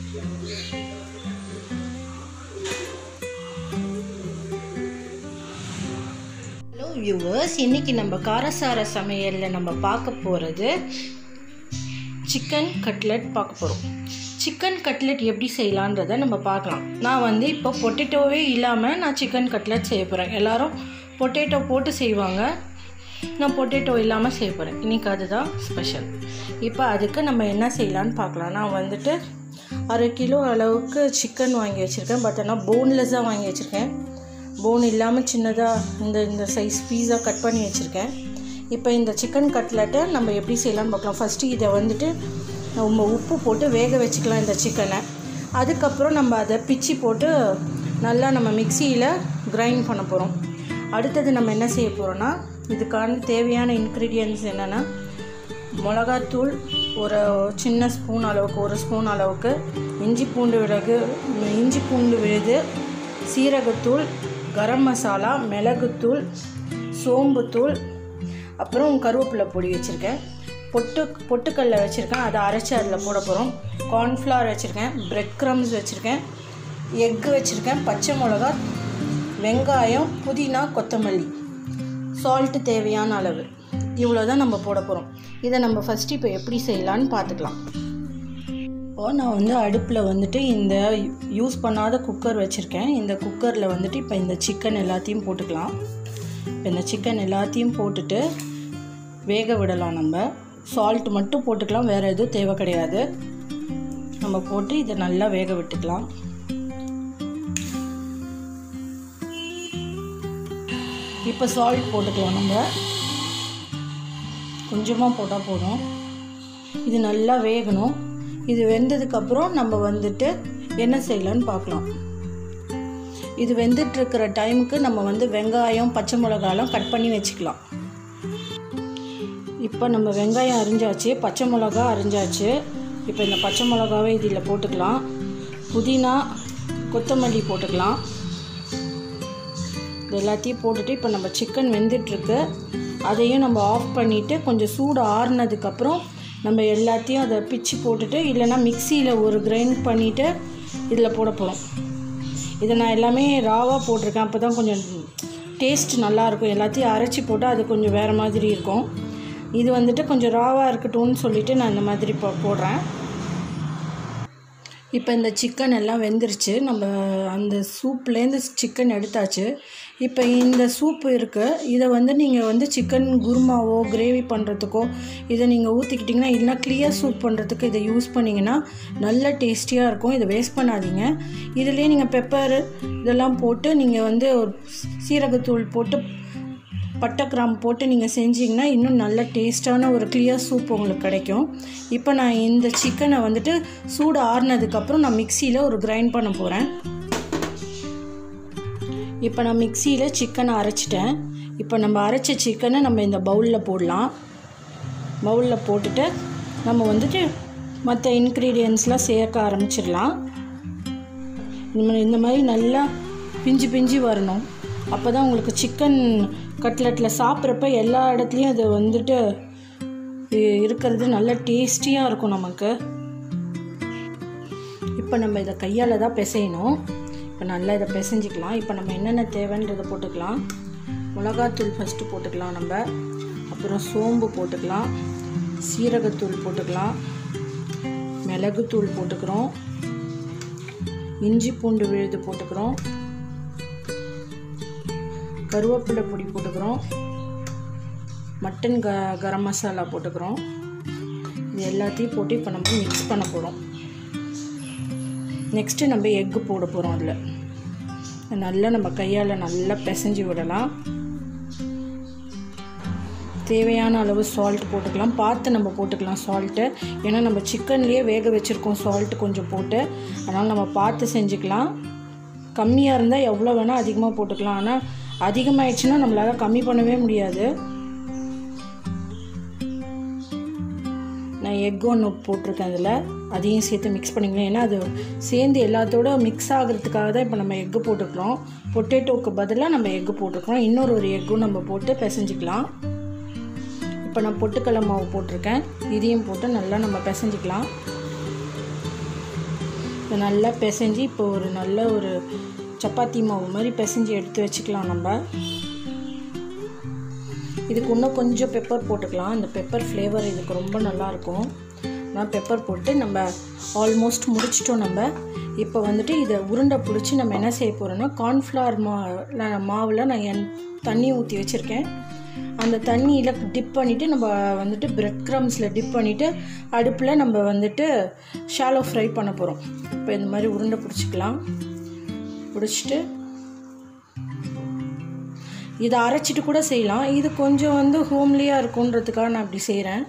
hello viewers இன்னைக்கு நம்ம காரசார சமையலில் நம்ம பார்க்க போகிறது சிக்கன் கட்லெட் பார்க்க போகிறோம் சிக்கன் கட்லெட் எப்படி செய்யலான்றதை நம்ம பார்க்கலாம் நான் வந்து இப்போ பொட்டேட்டோவே இல்லாமல் நான் சிக்கன் கட்லெட் செய்ய போகிறேன் எல்லாரும் பொட்டேட்டோ போட்டு செய்வாங்க நான் பொட்டேட்டோ இல்லாமல் செய்ய போகிறேன் இன்றைக்கி அதுதான் ஸ்பெஷல் இப்போ அதுக்கு நம்ம என்ன செய்யலான்னு பார்க்கலாம் நான் வந்துட்டு அரை கிலோ அளவுக்கு சிக்கன் வாங்கி வச்சுருக்கேன் பட் ஆனால் போன்லெஸ்ஸாக வாங்கி வச்சுருக்கேன் போன் இல்லாமல் சின்னதாக இந்த இந்த சைஸ் பீஸாக கட் பண்ணி வச்சுருக்கேன் இப்போ இந்த சிக்கன் கட்லெட்டை நம்ம எப்படி செய்யலாம்னு பார்க்கலாம் ஃபஸ்ட்டு இதை வந்துட்டு நம்ம உப்பு போட்டு வேக வச்சுக்கலாம் இந்த சிக்கனை அதுக்கப்புறம் நம்ம அதை பிச்சு போட்டு நல்லா நம்ம மிக்சியில் கிரைண்ட் பண்ண போகிறோம் அடுத்தது நம்ம என்ன செய்ய போகிறோன்னா இதுக்கான தேவையான இன்க்ரீடியன்ட்ஸ் என்னென்னா மிளகாத்தூள் ஒரு சின்ன ஸ்பூன் அளவுக்கு ஒரு ஸ்பூன் அளவுக்கு இஞ்சி பூண்டு விறகு இஞ்சி பூண்டு விழுது சீரகத்தூள் கரம் மசாலா மிளகுத்தூள் சோம்புத்தூள் அப்புறம் கருவேப்பிலை பொடி வச்சுருக்கேன் பொட்டு பொட்டுக்கல்ல வச்சுருக்கேன் அதை அரைச்சி அதில் போட போகிறோம் கார்ன்ஃப்ளவர் வச்சுருக்கேன் பிரெட் க்ரம்ஸ் வச்சுருக்கேன் எக்கு வச்சுருக்கேன் பச்சை மிளகா வெங்காயம் புதினா கொத்தமல்லி சால்ட்டு தேவையான அளவு இவ்வளோ தான் நம்ம போட போகிறோம் இதை நம்ம ஃபஸ்ட்டு இப்போ எப்படி செய்யலான்னு பார்த்துக்கலாம் இப்போ நான் வந்து அடுப்பில் வந்துட்டு இந்த யூஸ் பண்ணாத குக்கர் வச்சுருக்கேன் இந்த குக்கரில் வந்துட்டு இப்போ இந்த சிக்கன் எல்லாத்தையும் போட்டுக்கலாம் இப்போ இந்த சிக்கன் எல்லாத்தையும் போட்டுட்டு வேக விடலாம் நம்ம சால்ட் மட்டும் போட்டுக்கலாம் வேறு எதுவும் தேவை கிடையாது நம்ம போட்டு இதை நல்லா வேக விட்டுக்கலாம் இப்போ சால்ட் போட்டுக்கலாம் நம்ம கொஞ்சமாக போட்டால் போதும் இது நல்லா வேகணும் இது வெந்ததுக்கப்புறம் நம்ம வந்துட்டு என்ன செய்யலான்னு பார்க்கலாம் இது வெந்துட்டுருக்கிற டைமுக்கு நம்ம வந்து வெங்காயம் பச்சை மிளகாலாம் கட் பண்ணி வச்சுக்கலாம் இப்போ நம்ம வெங்காயம் அரிஞ்சாச்சு பச்சை மிளகா அரிஞ்சாச்சு இப்போ இந்த பச்சை மிளகாவை இதில் போட்டுக்கலாம் புதினா கொத்தமல்லி போட்டுக்கலாம் இது எல்லாத்தையும் போட்டுட்டு இப்போ நம்ம சிக்கன் வெந்துட்டுருக்கு அதையும் நம்ம ஆஃப் பண்ணிவிட்டு கொஞ்சம் சூடு ஆறுனதுக்கப்புறம் நம்ம எல்லாத்தையும் அதை பிச்சு போட்டுட்டு இல்லைன்னா மிக்சியில் ஒரு கிரைண்ட் பண்ணிவிட்டு இதில் போட போகிறோம் இதை நான் எல்லாமே ராவாக போட்டிருக்கேன் அப்போ தான் கொஞ்சம் டேஸ்ட் நல்லாயிருக்கும் எல்லாத்தையும் அரைச்சி போட்டால் அது கொஞ்சம் வேறு மாதிரி இருக்கும் இது வந்துட்டு கொஞ்சம் ராவாக இருக்கட்டும்னு சொல்லிவிட்டு நான் இந்த மாதிரி இப்போ போடுறேன் இப்போ இந்த சிக்கன் எல்லாம் வெந்துருச்சு நம்ம அந்த சூப்லேருந்து சிக்கன் எடுத்தாச்சு இப்போ இந்த சூப் இருக்குது இதை வந்து நீங்கள் வந்து சிக்கன் குருமாவோ கிரேவி பண்ணுறதுக்கோ இதை நீங்கள் ஊற்றிக்கிட்டிங்கன்னா இல்லைனா கிளியர் சூப் பண்ணுறதுக்கு இதை யூஸ் பண்ணிங்கன்னா நல்ல டேஸ்டியாக இருக்கும் இதை வேஸ்ட் பண்ணாதீங்க இதுலேயே நீங்கள் பெப்பர் இதெல்லாம் போட்டு நீங்கள் வந்து ஒரு சீரகத்தூள் போட்டு பட்டை கிராம் போட்டு நீங்கள் செஞ்சீங்கன்னா இன்னும் நல்ல டேஸ்ட்டான ஒரு கிளியர் சூப் உங்களுக்கு கிடைக்கும் இப்போ நான் இந்த சிக்கனை வந்துட்டு சூடு ஆறுனதுக்கப்புறம் நான் மிக்சியில் ஒரு கிரைண்ட் பண்ண போகிறேன் இப்போ நான் மிக்சியில் சிக்கனை அரைச்சிட்டேன் இப்போ நம்ம அரைச்ச சிக்கனை நம்ம இந்த பவுலில் போடலாம் பவுலில் போட்டுட்டு நம்ம வந்துட்டு மற்ற இன்க்ரீடியன்ஸ்லாம் சேர்க்க ஆரம்பிச்சிடலாம் இந்த மாதிரி நல்லா பிஞ்சு பிஞ்சு வரணும் அப்போ தான் உங்களுக்கு சிக்கன் கட்லெட்டில் சாப்பிட்றப்ப எல்லா இடத்துலையும் அது வந்துட்டு இருக்கிறது நல்ல டேஸ்டியாக இருக்கும் நமக்கு இப்போ நம்ம இதை கையால் தான் பிசையணும் இப்போ நல்லா இதை பிசைஞ்சிக்கலாம் இப்போ நம்ம என்னென்ன தேவைன்றதை போட்டுக்கலாம் மிளகாத்தூள் ஃபஸ்ட்டு போட்டுக்கலாம் நம்ம அப்புறம் சோம்பு போட்டுக்கலாம் சீரகத்தூள் போட்டுக்கலாம் மிளகுத்தூள் போட்டுக்கிறோம் இஞ்சி பூண்டு விழுது போட்டுக்கிறோம் கருவேப்பிலை பொடி போட்டுக்கிறோம் மட்டன் க கரம் மசாலா போட்டுக்கிறோம் இது எல்லாத்தையும் போட்டு இப்போ நம்ம மிக்ஸ் பண்ண போகிறோம் நெக்ஸ்ட்டு நம்ம எக்கு போட போகிறோம் அதில் நல்லா நம்ம கையால் நல்லா பிசைஞ்சு விடலாம் தேவையான அளவு சால்ட் போட்டுக்கலாம் பார்த்து நம்ம போட்டுக்கலாம் சால்ட்டு ஏன்னா நம்ம சிக்கன்லேயே வேக வச்சுருக்கோம் சால்ட் கொஞ்சம் போட்டு அதனால் நம்ம பார்த்து செஞ்சுக்கலாம் கம்மியாக இருந்தால் எவ்வளோ வேணால் அதிகமாக போட்டுக்கலாம் ஆனால் அதிகமாகிடுச்சுன்னா நம்மளால் கம்மி பண்ணவே முடியாது நான் எக் ஒன்று போட்டிருக்கேன் அதில் அதையும் சேர்த்து மிக்ஸ் பண்ணிக்கலாம் ஏன்னா அது சேர்ந்து எல்லாத்தோட மிக்ஸ் ஆகிறதுக்காக தான் இப்போ நம்ம எக்கு போட்டுக்கிறோம் பொட்டேட்டோவுக்கு பதிலாக நம்ம எக்கு போட்டுக்கிறோம் இன்னொரு ஒரு எக்கும் நம்ம போட்டு பிசைஞ்சிக்கலாம் இப்போ நான் பொட்டுக்கடலை மாவு போட்டிருக்கேன் இதையும் போட்டு நல்லா நம்ம பிசைஞ்சிக்கலாம் இதை நல்லா பிசைஞ்சு இப்போ ஒரு நல்ல ஒரு சப்பாத்தி மாவு மாதிரி பிசைஞ்சு எடுத்து வச்சுக்கலாம் நம்ம இதுக்கு இன்னும் கொஞ்சம் பெப்பர் போட்டுக்கலாம் அந்த பெப்பர் ஃப்ளேவர் இதுக்கு ரொம்ப நல்லாயிருக்கும் நான் பெப்பர் போட்டு நம்ம ஆல்மோஸ்ட் முடிச்சிட்டோம் நம்ம இப்போ வந்துட்டு இதை உருண்டை பிடிச்சி நம்ம என்ன செய்ய போகிறோன்னா கார்ன்ஃப்ளவர் மா மாவில் நான் என் தண்ணி ஊற்றி வச்சுருக்கேன் அந்த தண்ணியில் டிப் பண்ணிவிட்டு நம்ம வந்துட்டு பிரெட் க்ரம்ஸில் டிப் பண்ணிவிட்டு அடுப்பில் நம்ம வந்துட்டு ஷாலோ ஃப்ரை பண்ண போகிறோம் இப்போ இந்த மாதிரி உருண்டை பிடிச்சிக்கலாம் பிடிச்சிட்டு இதை அரைச்சிட்டு கூட செய்யலாம் இது கொஞ்சம் வந்து ஹோம்லியாக இருக்குன்றதுக்காக நான் அப்படி செய்கிறேன்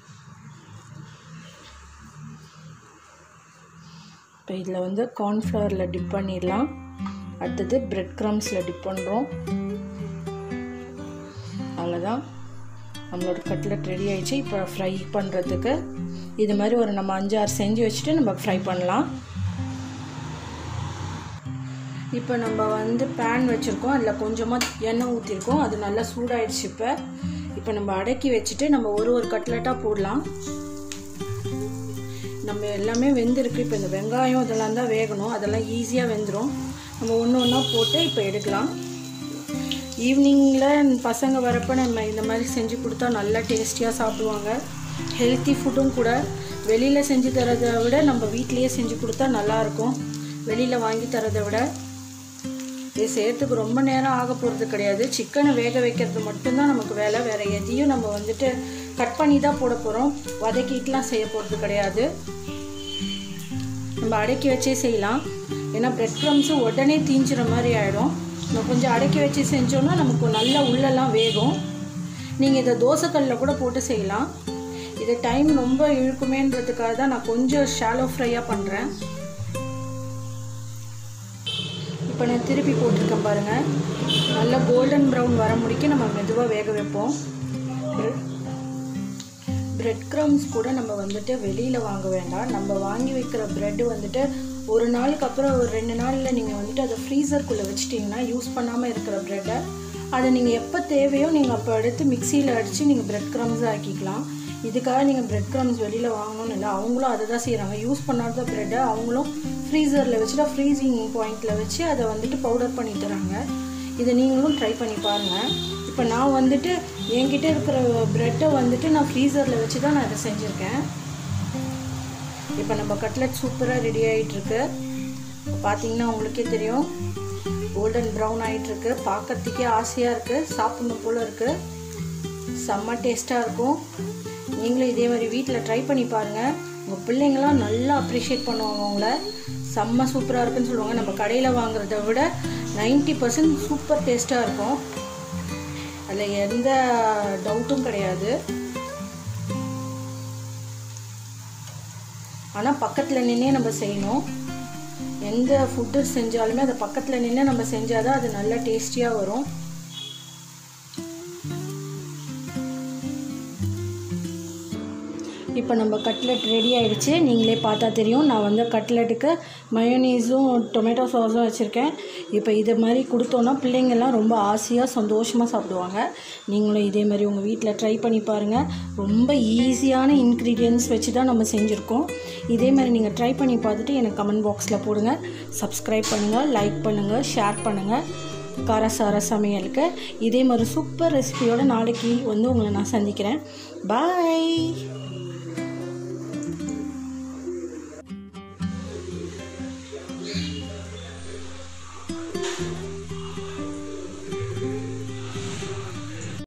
இப்போ இதில் வந்து கார்ன்ஃப்ளவரில் டிப் பண்ணிடலாம் அடுத்தது பிரெட் க்ரம்ஸில் டிப் பண்ணுறோம் அவ்வளோதான் நம்மளோட கட்லெட் ரெடி ஆயிடுச்சு இப்போ ஃப்ரை பண்ணுறதுக்கு இது மாதிரி ஒரு நம்ம அஞ்சாறு செஞ்சு வச்சுட்டு நம்ம ஃப்ரை பண்ணலாம் இப்போ நம்ம வந்து பேன் வச்சுருக்கோம் அதில் கொஞ்சமாக எண்ணெய் ஊற்றிருக்கோம் அது நல்லா சூடாயிடுச்சு இப்போ இப்போ நம்ம அடக்கி வச்சுட்டு நம்ம ஒரு ஒரு கட்லெட்டாக போடலாம் நம்ம எல்லாமே வெந்திருக்கு இப்போ இந்த வெங்காயம் இதெல்லாம் தான் வேகணும் அதெல்லாம் ஈஸியாக வெந்துடும் நம்ம ஒன்று ஒன்றா போட்டு இப்போ எடுக்கலாம் ஈவினிங்கில் பசங்க வரப்போ நம்ம இந்த மாதிரி செஞ்சு கொடுத்தா நல்லா டேஸ்டியாக சாப்பிடுவாங்க ஹெல்த்தி ஃபுட்டும் கூட வெளியில் செஞ்சு தரதை விட நம்ம வீட்லேயே செஞ்சு கொடுத்தா நல்லாயிருக்கும் வெளியில் வாங்கி தரதை விட இது செய்யறதுக்கு ரொம்ப நேரம் ஆக போகிறது கிடையாது சிக்கனை வேக வைக்கிறது மட்டும்தான் நமக்கு வேலை வேறு எதையும் நம்ம வந்துட்டு கட் பண்ணி தான் போட போகிறோம் வதக்கிட்டுலாம் செய்ய போகிறது கிடையாது நம்ம அடக்கி வச்சே செய்யலாம் ஏன்னா பிரெட் க்ரம்ஸும் உடனே தீஞ்சிற மாதிரி ஆகிடும் நம்ம கொஞ்சம் அடக்கி வச்சு செஞ்சோன்னா நமக்கு நல்லா உள்ளெல்லாம் வேகும் நீங்கள் இதை தோசைக்கல்லில் கூட போட்டு செய்யலாம் இது டைம் ரொம்ப இழுக்குமேன்றதுக்காக தான் நான் கொஞ்சம் ஷாலோ ஃப்ரையாக பண்ணுறேன் இப்போ நான் திருப்பி போட்டிருக்கேன் பாருங்கள் நல்லா கோல்டன் ப்ரௌன் வர முடிக்க நம்ம மெதுவாக வேக வைப்போம் பிரெட் க்ரம்ஸ் கூட நம்ம வந்துட்டு வெளியில் வாங்க வேண்டாம் நம்ம வாங்கி வைக்கிற ப்ரெட்டு வந்துட்டு ஒரு நாளுக்கு அப்புறம் ஒரு ரெண்டு நாளில் நீங்கள் வந்துட்டு அதை ஃப்ரீசர்க்குள்ளே வச்சிட்டிங்கன்னா யூஸ் பண்ணாமல் இருக்கிற ப்ரெட்டை அதை நீங்கள் எப்போ தேவையோ நீங்கள் அப்போ எடுத்து மிக்சியில் அடித்து நீங்கள் பிரெட் க்ரம்ஸ் ஆக்கிக்கலாம் இதுக்காக நீங்கள் பிரெட் க்ரம்ஸ் வெளியில் வாங்கணும்னு இல்லை அவங்களும் அதை தான் செய்கிறாங்க யூஸ் பண்ணாத ப்ரெட்டை அவங்களும் ஃப்ரீசரில் வச்சுட்டா ஃப்ரீசிங் பாயிண்டில் வச்சு அதை வந்துட்டு பவுடர் பண்ணி தராங்க இதை நீங்களும் ட்ரை பண்ணி பாருங்கள் இப்போ நான் வந்துட்டு என்கிட்ட இருக்கிற ப்ரெட்டை வந்துட்டு நான் ஃப்ரீசரில் வச்சு தான் நான் இதை செஞ்சுருக்கேன் இப்போ நம்ம கட்லெட் சூப்பராக ரெடி ஆகிட்டுருக்கு பார்த்தீங்கன்னா உங்களுக்கே தெரியும் கோல்டன் ப்ரௌன் ஆகிட்டுருக்கு பார்க்கறதுக்கே ஆசையாக இருக்குது சாப்பிடணும் போல் இருக்குது செம்ம டேஸ்ட்டாக இருக்கும் நீங்களும் இதே மாதிரி வீட்டில் ட்ரை பண்ணி பாருங்கள் உங்கள் பிள்ளைங்களாம் நல்லா அப்ரிஷியேட் பண்ணுவாங்க உங்களை செம்ம சூப்பராக இருக்குன்னு சொல்லுவாங்க நம்ம கடையில் வாங்குறத விட நைன்ட்டி பர்சன்ட் சூப்பர் டேஸ்ட்டாக இருக்கும் அதில் எந்த டவுட்டும் கிடையாது ஆனால் பக்கத்தில் நின்னே நம்ம செய்யணும் எந்த ஃபுட்டு செஞ்சாலுமே அதை பக்கத்தில் நின்று நம்ம செஞ்சால் தான் அது நல்லா டேஸ்டியாக வரும் இப்போ நம்ம கட்லெட் ரெடி ஆயிடுச்சு நீங்களே பார்த்தா தெரியும் நான் வந்து கட்லெட்டுக்கு மயோனீஸும் டொமேட்டோ சாஸும் வச்சுருக்கேன் இப்போ இதை மாதிரி கொடுத்தோன்னா பிள்ளைங்கள்லாம் ரொம்ப ஆசையாக சந்தோஷமாக சாப்பிடுவாங்க நீங்களும் இதே மாதிரி உங்கள் வீட்டில் ட்ரை பண்ணி பாருங்கள் ரொம்ப ஈஸியான இன்க்ரீடியன்ஸ் வச்சு தான் நம்ம செஞ்சுருக்கோம் இதே மாதிரி நீங்கள் ட்ரை பண்ணி பார்த்துட்டு எனக்கு கமெண்ட் பாக்ஸில் போடுங்க சப்ஸ்கிரைப் பண்ணுங்கள் லைக் பண்ணுங்கள் ஷேர் பண்ணுங்கள் காரசார சமையலுக்கு இதே மாதிரி சூப்பர் ரெசிபியோட நாளைக்கு வந்து உங்களை நான் சந்திக்கிறேன் பாய்